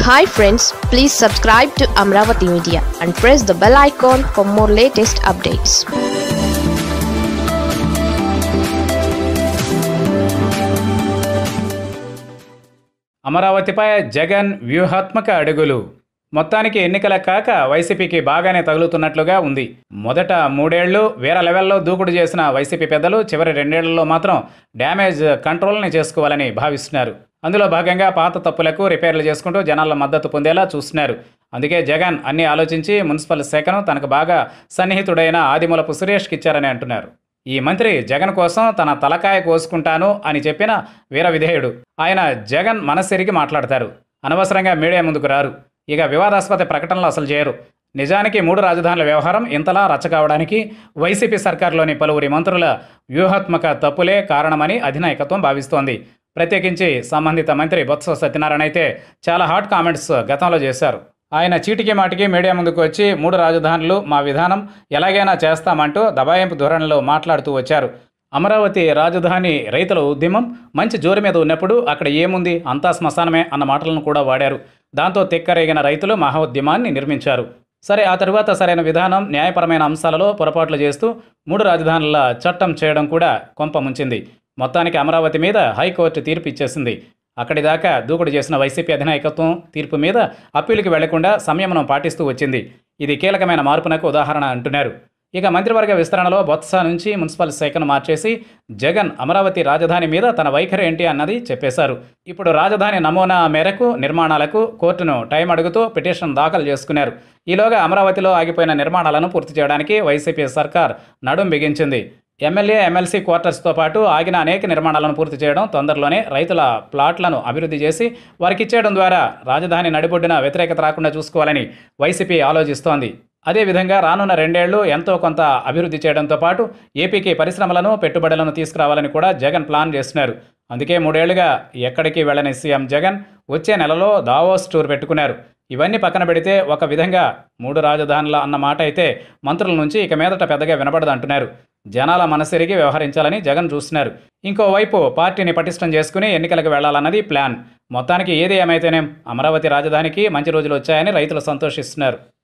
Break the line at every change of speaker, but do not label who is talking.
hi friends please subscribe to Amaravati media and press the bell icon for more latest updates
అమరావతిపై జగన్ వ్యూహాత్మక అడుగులు మొత్తానికి ఎన్నికల కాక వైసీపీకి బాగానే తగులుతున్నట్లుగా ఉంది మొదట మూడేళ్లు వేరే లెవెల్లో దూకుడు చేసిన వైసీపీ పెద్దలు చివరి రెండేళ్లలో మాత్రం డ్యామేజ్ కంట్రోల్ని చేసుకోవాలని భావిస్తున్నారు అందులో భాగంగా పాత తప్పులకు రిపేర్లు చేసుకుంటూ జనాల మద్దతు పొందేలా చూస్తున్నారు అందుకే జగన్ అన్ని ఆలోచించి మున్సిపల్ శాఖను తనకు బాగా సన్నిహితుడైన ఆదిమూలపు సురేష్కి ఇచ్చారని అంటున్నారు ఈ మంత్రి జగన్ కోసం తన తలకాయ కోసుకుంటాను అని చెప్పిన వీర విధేయుడు ఆయన జగన్ మనసెరిగి మాట్లాడతారు అనవసరంగా మీడియా ముందుకు రారు ఇక వివాదాస్పద ప్రకటనలు అసలు చేయరు నిజానికి మూడు రాజధానుల వ్యవహారం ఇంతలా రచ్చకావడానికి వైసీపీ సర్కార్లోని పలువురి మంత్రుల వ్యూహాత్మక తప్పులే కారణమని అధినాయకత్వం భావిస్తోంది ప్రత్యేకించి సంబంధిత మంత్రి బొత్స సత్యనారాయణ అయితే చాలా హాట్ కామెంట్స్ గతంలో చేశారు ఆయన చీటికి మాటికి మీడియా ముందుకు వచ్చి మూడు రాజధానులు మా విధానం ఎలాగైనా చేస్తామంటూ దబాయింపు ధోరణిలో మాట్లాడుతూ వచ్చారు అమరావతి రాజధాని రైతుల ఉద్యమం మంచి జోరు మీద ఉన్నప్పుడు అక్కడ ఏముంది అంతా శ్మశానమే అన్న మాటలను కూడా వాడారు దాంతో తిక్కరేగిన రైతులు మహోద్యమాన్ని నిర్మించారు సరే ఆ తరువాత సరైన విధానం న్యాయపరమైన అంశాలలో పొరపాట్లు చేస్తూ మూడు రాజధానుల చట్టం చేయడం కూడా కొంప ముంచింది మొత్తానికి అమరావతి మీద హైకోర్టు తీర్పు ఇచ్చేసింది అక్కడి దాకా దూకుడు చేసిన వైసీపీ అధినాయకత్వం తీర్పు మీద అప్పీలుకి వెళ్లకుండా సంయమనం పాటిస్తూ వచ్చింది ఇది కీలకమైన మార్పునకు ఉదాహరణ అంటున్నారు ఇక మంత్రివర్గ విస్తరణలో బొత్స నుంచి మున్సిపల్ శాఖను మార్చేసి జగన్ అమరావతి రాజధాని మీద తన వైఖరి ఏంటి అన్నది చెప్పేశారు ఇప్పుడు రాజధాని నమూనా మేరకు నిర్మాణాలకు కోర్టును టైం అడుగుతూ పిటిషన్ దాఖలు చేసుకున్నారు ఈలోగా అమరావతిలో ఆగిపోయిన నిర్మాణాలను పూర్తి చేయడానికి వైసీపీ సర్కార్ నడుం బిగించింది ఎమ్మెల్యే ఎమ్మెల్సీ క్వార్టర్స్తో పాటు ఆగిన అనేక నిర్మాణాలను పూర్తి చేయడం తొందరలోనే రైతుల ప్లాట్లను అభివృద్ధి చేసి వారికి ఇచ్చేయడం ద్వారా రాజధాని నడిబొడ్డున వ్యతిరేకత రాకుండా చూసుకోవాలని వైసీపీ ఆలోచిస్తోంది అదేవిధంగా రానున్న రెండేళ్లు ఎంతో కొంత అభివృద్ధి చేయడంతో పాటు ఏపీకి పరిశ్రమలను పెట్టుబడులను తీసుకురావాలని కూడా జగన్ ప్లాన్ చేస్తున్నారు అందుకే మూడేళ్లుగా ఎక్కడికి వెళ్ళని సీఎం జగన్ వచ్చే నెలలో దావోస్ టూర్ పెట్టుకున్నారు ఇవన్నీ పక్కన పెడితే ఒక విధంగా మూడు రాజధానుల అన్న మాట అయితే మంత్రుల నుంచి ఇక మీదట పెద్దగా వినపడదు అంటున్నారు జనాల మనసెరిగి వ్యవహరించాలని జగన్ చూస్తున్నారు ఇంకోవైపు పార్టీని పటిష్టం చేసుకుని ఎన్నికలకు వెళ్లాలన్నది ప్లాన్ మొత్తానికి ఏది ఏమైతేనేం అమరావతి రాజధానికి మంచి రోజులు వచ్చాయని రైతులు సంతోషిస్తున్నారు